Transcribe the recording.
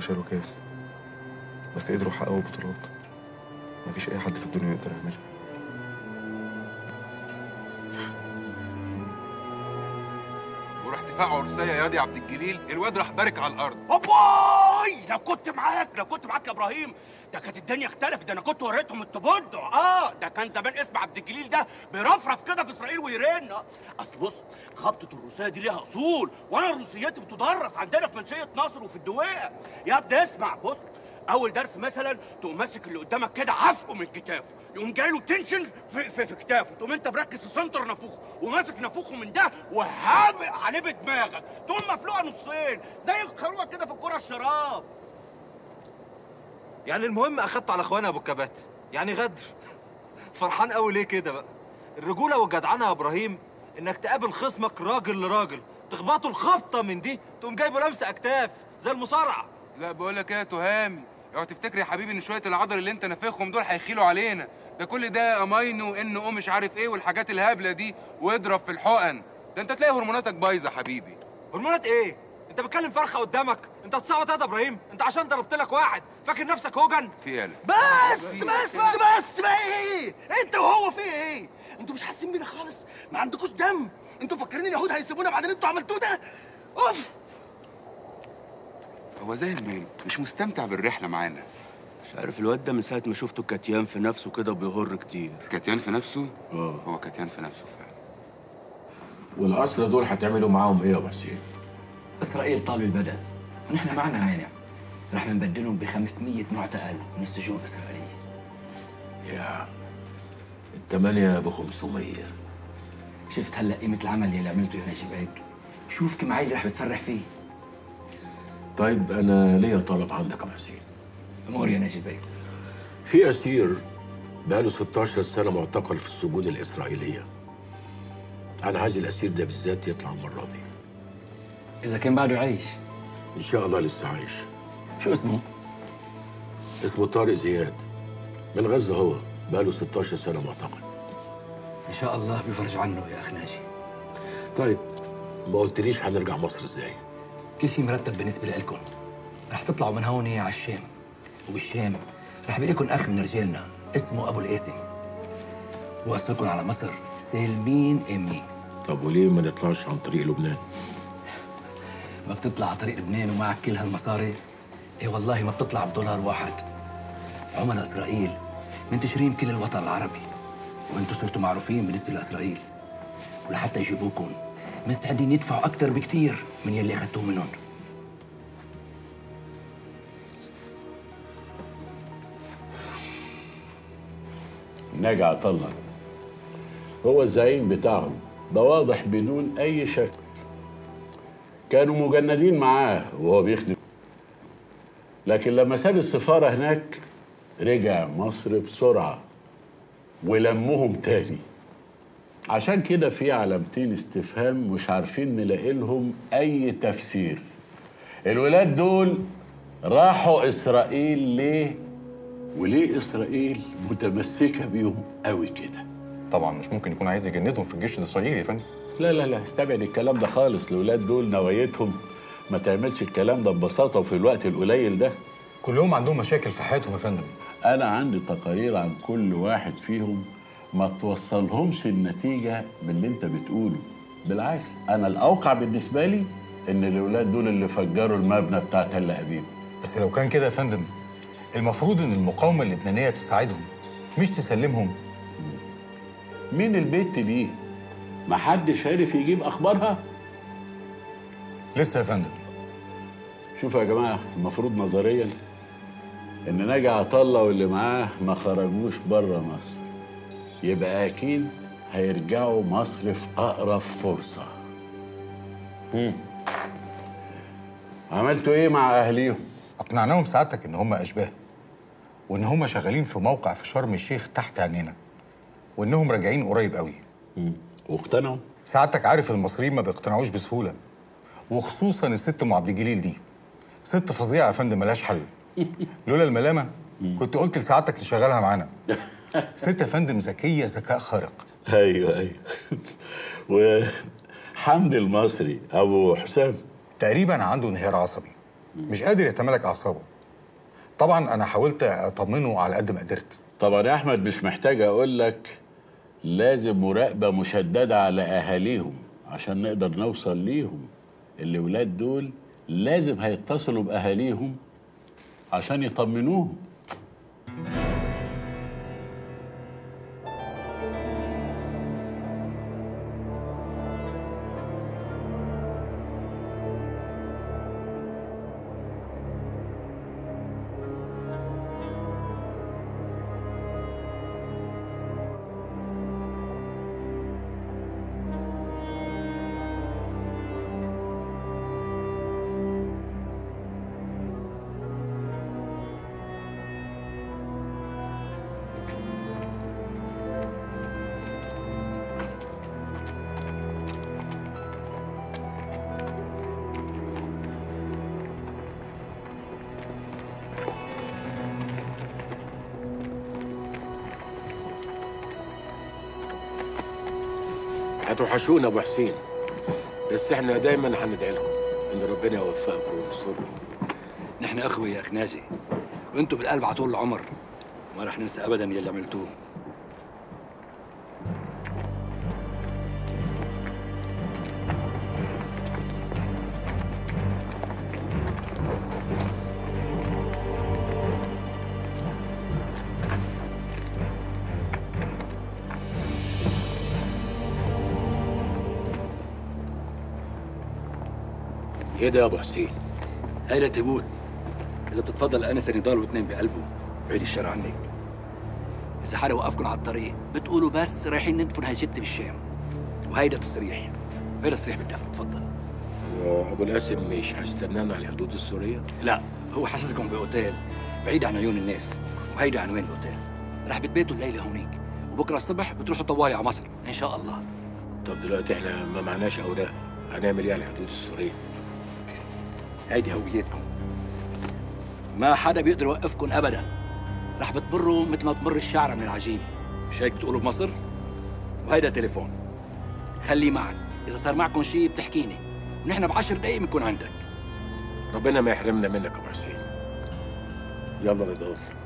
شالوا كاس بس قدروا يحققوا بطولات مفيش اي حد في الدنيا يقدر يعملها وراح دفاع عرسية يا دي عبد الجليل الواد راح بارك على الارض أباي لو كنت معاك لو كنت معاك يا ابراهيم ده كانت الدنيا اختلفت ده انا كنت وريتهم التبدع اه ده كان زمان اسم عبد الجليل ده بيرفرف كده في اسرائيل ويرن اصل بص خبطه الروسيه دي ليها اصول وانا الروسيات بتدرس عندنا في منشيه نصر وفي الدويقه يا ابني اسمع بص اول درس مثلا تقوم ماسك اللي قدامك كده عفقه من كتافه يقوم جاي له تنشن في, في, في كتافه تقوم انت مركز في سنتر نافوخه وماسك نافوخه من ده وهابق عليه بدماغك تقوم مفلوقه نصين زي الخروه كده في الكره الشراب يعني المهم اخدت على اخوانا ابو الكبات يعني غدر فرحان قوي ليه كده بقى الرجوله والجدعنه يا ابراهيم انك تقابل خصمك راجل لراجل تخبطه الخبطه من دي تقوم جايبه لمسه اكتاف زي المصارعه لا بقول لك ايه يا تهامي اوعى تفتكر يا حبيبي ان شويه العضل اللي انت نافخهم دول هيخيلوا علينا ده كل ده امينو ان او مش عارف ايه والحاجات الهبله دي واضرب في الحقن ده انت تلاقي هرموناتك بايظه يا حبيبي هرمونات ايه انت بتكلم فرخه قدامك انت تصوت يا ابراهيم انت عشان ضربت لك واحد فاكر نفسك هوجن في ايه بس بس بس بقى ايه انت وهو في ايه انتوا مش حاسين بينا خالص ما عندكوش دم انتوا مفكرين اليهود هيسيبونا بعد اللي انتوا عملتوه ده اوف هو زي المال مش مستمتع بالرحله معانا مش عارف الواد ده من ساعة ما شفته كتيان في نفسه كده وبيهر كتير كتيان في نفسه اه هو كتيان في نفسه فعلا والأسرى دول هتعملوا معاهم إيه يا أبو حسين؟ إسرائيل طالوا البدل ونحن معنا مانع رح نبدلهم ب 500 معتقل من السجون الإسرائيلية يا الثمانية ب 500 شفت هلا قيمة العمل اللي عملته يا نجيب هيك شوف كم عيل رح بتفرح فيه طيب أنا ليا طلب عندك يا أبو حسين أمور يا نجيب هيك في أسير بقاله 16 سنة معتقل في السجون الإسرائيلية أنا عايز الأسير ده بالذات يطلع المرة دي إذا كان بعده عايش إن شاء الله لسه عايش شو اسمه؟ اسمه طارق زياد من غزة هو بقاله 16 سنة معتقل إن شاء الله بيفرج عنه يا أخ ناجي طيب ما قلتليش هنرجع مصر ازاي كل شيء مرتب بالنسبة لكم رح تطلعوا من هون على الشام وبالشام رح بيلاقيكم أخ من رجالنا اسمه أبو القاسم وصلكم على مصر سالمين آمنين طب وليه ما نطلعش عن طريق لبنان ما بتطلع على طريق لبنان ومعك كل هالمصاري ايه والله ما بتطلع بدولار واحد عملاء اسرائيل منتشرين بكل الوطن العربي وانتم صرتوا معروفين بالنسبه لاسرائيل ولحتى يجيبوكم مستعدين يدفعوا اكثر بكثير من يلي اخذتوه منهم ناجي عطلة هو الزعيم بتاعهم ده واضح بدون أي شك كانوا مجندين معاه وهو بيخدم لكن لما ساب السفارة هناك رجع مصر بسرعة ولمهم تاني عشان كده في علامتين استفهام مش عارفين نلاقي لهم أي تفسير الولاد دول راحوا إسرائيل ليه وليه إسرائيل متمسكة بيهم قوي كده طبعا مش ممكن يكون عايز يجندهم في الجيش الاسرائيلي يا فندم لا لا لا استبعد الكلام ده خالص الولاد دول نوايتهم ما تعملش الكلام ده ببساطة وفي الوقت القليل ده كلهم عندهم مشاكل في حياتهم يا فندم أنا عندي تقارير عن كل واحد فيهم ما توصلهمش النتيجة باللي أنت بتقوله بالعكس أنا الأوقع بالنسبة لي إن الولاد دول اللي فجروا المبنى بتاع تل أبيب بس لو كان كده يا فندم المفروض ان المقاومه اللبنانيه تساعدهم مش تسلمهم مين البت دي؟ محدش عارف يجيب أخبارها؟ لسه يا فندم شوفوا يا جماعة المفروض نظريا إن ناجي عطلة واللي معاه ما خرجوش بره مصر يبقى أكيد هيرجعوا مصر في أقرب فرصة هم. عملتوا إيه مع أهليهم؟ اقنعناهم سعادتك ان هم اشباه وان هم شغالين في موقع في شرم الشيخ تحت عينينا وانهم راجعين قريب قوي واقتنعوا سعادتك عارف المصريين ما بيقتنعوش بسهوله وخصوصا الست ام عبد الجليل دي ست فظيعه يا فندم ملهاش حل لولا الملامه كنت قلت لسعادتك تشغلها معانا ست يا فندم ذكيه ذكاء خارق ايوه ايوه وحمدي المصري ابو حسام تقريبا عنده انهيار عصبي مش قادر يتمالك اعصابه طبعا انا حاولت اطمنه على قد ما قدرت طبعا يا احمد مش محتاج اقول لك لازم مراقبه مشدده على اهاليهم عشان نقدر نوصل ليهم الاولاد دول لازم هيتصلوا باهاليهم عشان يطمنوهم هتوحشونا ابو حسين بس احنا دايما هندعي لكم ان ربنا يوفقكم وينصركم نحن اخوه يا اخ ناجي وانتم بالقلب على طول العمر ما رح ننسى ابدا يلي عملتوه ايه ده يا ابو حسين هاي لتبوت اذا بتتفضل انسه نضال واثنين بقلبه بعيد الشر عنك اذا حدا وقفكم على الطريق بتقولوا بس رايحين ندفن هاي جتي بالشام وهيدا تصريح هيدا تصريح بالدفن تفضل ابو القاسم مش هيستنانا على الحدود السوريه لا هو حاسسكم باوتيل بعيد عن عيون الناس وهيدا عنوان الاوتيل رح بتبيتوا الليله هونيك وبكره الصبح بتروحوا طوالي على مصر ان شاء الله طب دلوقتي احنا ما معناش اوراق هنعمل ايه على الحدود السوريه هيدي هويتكم ما حدا بيقدر يوقفكم ابدا رح بتمروا مثل ما تمر الشعره من العجينه مش هيك بتقولوا بمصر وهيدا تليفون خليه معك اذا صار معكم شيء بتحكيني ونحن بعشر دقايق بنكون عندك ربنا ما يحرمنا منك يا ابو حسين يلا نضال